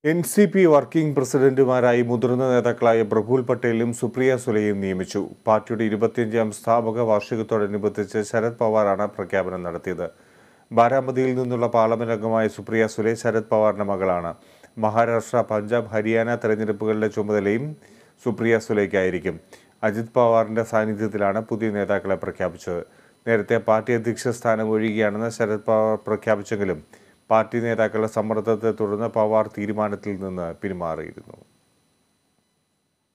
N C P working പ്രസിഡന്റുമാരായി മുതിർന്ന നേതാക്കളായ പ്രഫുൽ പട്ടേലും സുപ്രിയ സുലെയും നിയമിച്ചു പാർട്ടിയുടെ ഇരുപത്തിയഞ്ചാം സ്ഥാപക വാർഷികത്തോടനുബന്ധിച്ച് ശരത് പവാറാണ് പ്രഖ്യാപനം നടത്തിയത് ബാരാമതിയിൽ നിന്നുള്ള പാർലമെന്റ് അംഗമായ സുപ്രിയ സുലെ ശരത് പവാറിന്റെ മകളാണ് മഹാരാഷ്ട്ര പഞ്ചാബ് ഹരിയാന തെരഞ്ഞെടുപ്പുകളുടെ ചുമതലയും സുപ്രിയ സുലേക്കായിരിക്കും അജിത് പവാറിന്റെ സാന്നിധ്യത്തിലാണ് പുതിയ നേതാക്കളെ പ്രഖ്യാപിച്ചത് നേരത്തെ പാർട്ടി അധ്യക്ഷ സ്ഥാനം ഒഴിയുകയാണെന്ന് ശരത് പവാർ പ്രഖ്യാപിച്ചെങ്കിലും പാർട്ടി നേതാക്കളുടെ സമ്മർദ്ദത്തെ തുടർന്ന് പവാർ തീരുമാനത്തിൽ നിന്ന് പിന്മാറിയിരുന്നു